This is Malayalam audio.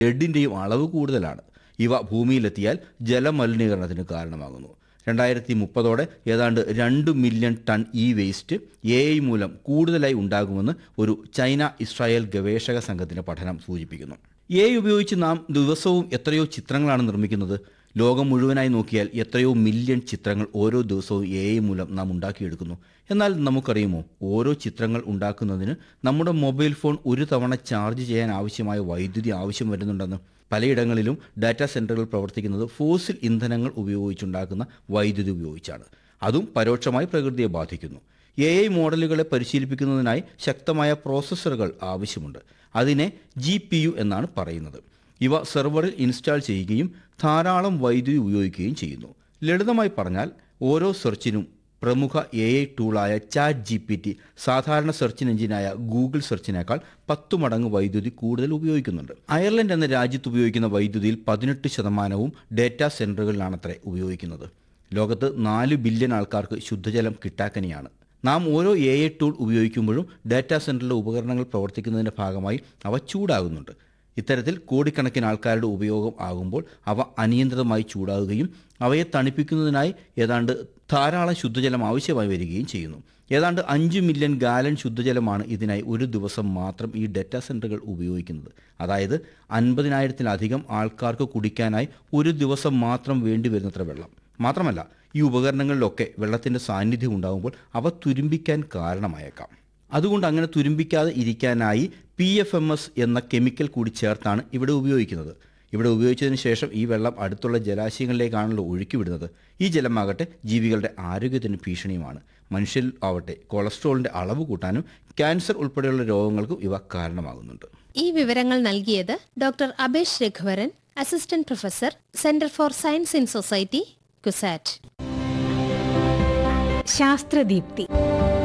ലെഡിൻ്റെയും അളവ് കൂടുതലാണ് ഇവ ഭൂമിയിലെത്തിയാൽ ജലമലിനീകരണത്തിന് കാരണമാകുന്നു രണ്ടായിരത്തി മുപ്പതോടെ ഏതാണ്ട് രണ്ട് million ton e waste A I മൂലം കൂടുതലായി ഉണ്ടാകുമെന്ന് ഒരു ചൈന ഇസ്രായേൽ ഗവേഷക സംഘത്തിന്റെ പഠനം സൂചിപ്പിക്കുന്നു എ ഐ ഉപയോഗിച്ച് നാം ദിവസവും എത്രയോ ചിത്രങ്ങളാണ് നിർമ്മിക്കുന്നത് ലോകം മുഴുവനായി നോക്കിയാൽ എത്രയോ മില്യൺ ചിത്രങ്ങൾ ഓരോ ദിവസവും എ ഐ മൂലം നാം ഉണ്ടാക്കിയെടുക്കുന്നു എന്നാൽ നമുക്കറിയുമോ ഓരോ ചിത്രങ്ങൾ ഉണ്ടാക്കുന്നതിന് നമ്മുടെ മൊബൈൽ ഫോൺ ഒരു തവണ ചാർജ് ചെയ്യാൻ ആവശ്യമായ വൈദ്യുതി ആവശ്യം വരുന്നുണ്ടെന്ന് പലയിടങ്ങളിലും ഡാറ്റാ സെന്ററുകൾ പ്രവർത്തിക്കുന്നത് ഫോസിൽ ഇന്ധനങ്ങൾ ഉപയോഗിച്ചുണ്ടാക്കുന്ന വൈദ്യുതി ഉപയോഗിച്ചാണ് അതും പരോക്ഷമായി പ്രകൃതിയെ ബാധിക്കുന്നു എ ഐ മോഡലുകളെ പരിശീലിപ്പിക്കുന്നതിനായി ശക്തമായ പ്രോസസ്സറുകൾ ആവശ്യമുണ്ട് അതിനെ ജി പി യു എന്നാണ് പറയുന്നത് ഇവ സെർവറിൽ ഇൻസ്റ്റാൾ ചെയ്യുകയും ധാരാളം വൈദ്യുതി ഉപയോഗിക്കുകയും ചെയ്യുന്നു ലളിതമായി പറഞ്ഞാൽ ഓരോ സെർച്ചിനും പ്രമുഖ എ ഐ ടൂളായ ചാറ്റ് ജി പി ടി സാധാരണ സെർച്ച് എഞ്ചിനായ ഗൂഗിൾ സെർച്ചിനേക്കാൾ പത്തു മടങ്ങ് വൈദ്യുതി കൂടുതൽ ഉപയോഗിക്കുന്നുണ്ട് അയർലൻഡ് എന്ന രാജ്യത്ത് ഉപയോഗിക്കുന്ന വൈദ്യുതിയിൽ പതിനെട്ട് ശതമാനവും ഡേറ്റാ സെന്ററുകളിലാണത്രേ ഉപയോഗിക്കുന്നത് ലോകത്ത് നാല് ബില്യൺ ആൾക്കാർക്ക് ശുദ്ധജലം കിട്ടാക്കനിയാണ് നാം ഓരോ എ ഐ ടൂൾ ഉപയോഗിക്കുമ്പോഴും ഡാറ്റാ സെന്ററിലെ ഉപകരണങ്ങൾ പ്രവർത്തിക്കുന്നതിൻ്റെ ഭാഗമായി അവ ചൂടാകുന്നുണ്ട് ഇത്തരത്തിൽ കോടിക്കണക്കിന് ആൾക്കാരുടെ ഉപയോഗം ആകുമ്പോൾ അവ അനിയന്ത്രിതമായി ചൂടാകുകയും അവയെ തണുപ്പിക്കുന്നതിനായി ഏതാണ്ട് ധാരാളം ശുദ്ധജലം ആവശ്യമായി വരികയും ചെയ്യുന്നു ഏതാണ്ട് അഞ്ച് മില്യൺ ഗാലൻ ശുദ്ധജലമാണ് ഇതിനായി ഒരു ദിവസം മാത്രം ഈ ഡാറ്റാ സെന്ററുകൾ ഉപയോഗിക്കുന്നത് അതായത് അൻപതിനായിരത്തിലധികം ആൾക്കാർക്ക് കുടിക്കാനായി ഒരു ദിവസം മാത്രം വേണ്ടി വരുന്നത്ര വെള്ളം മാത്രമല്ല ഈ ഉപകരണങ്ങളിലൊക്കെ വെള്ളത്തിൻ്റെ സാന്നിധ്യം ഉണ്ടാകുമ്പോൾ അവ തുരുമ്പിക്കാൻ കാരണമായേക്കാം അതുകൊണ്ട് അങ്ങനെ തുരുമ്പിക്കാതെ ഇരിക്കാനായി പി എഫ് എം എസ് എന്ന കെമിക്കൽ കൂടി ചേർത്താണ് ഇവിടെ ഉപയോഗിക്കുന്നത് ഇവിടെ ഉപയോഗിച്ചതിന് ശേഷം ഈ വെള്ളം അടുത്തുള്ള ജലാശയങ്ങളിലേക്കാണല്ലോ ഒഴുക്കിവിടുന്നത് ഈ ജലമാകട്ടെ ജീവികളുടെ ആരോഗ്യത്തിന് ഭീഷണിയുമാണ് മനുഷ്യരിൽ ആവട്ടെ കൊളസ്ട്രോളിന്റെ അളവ് കൂട്ടാനും ക്യാൻസർ ഉൾപ്പെടെയുള്ള രോഗങ്ങൾക്കും ഇവ കാരണമാകുന്നുണ്ട് ഈ വിവരങ്ങൾ നൽകിയത് doctor Abhesh Raghuvaran assistant professor centre for science in society CUSAT ശാസ്ത്രദീപ്തി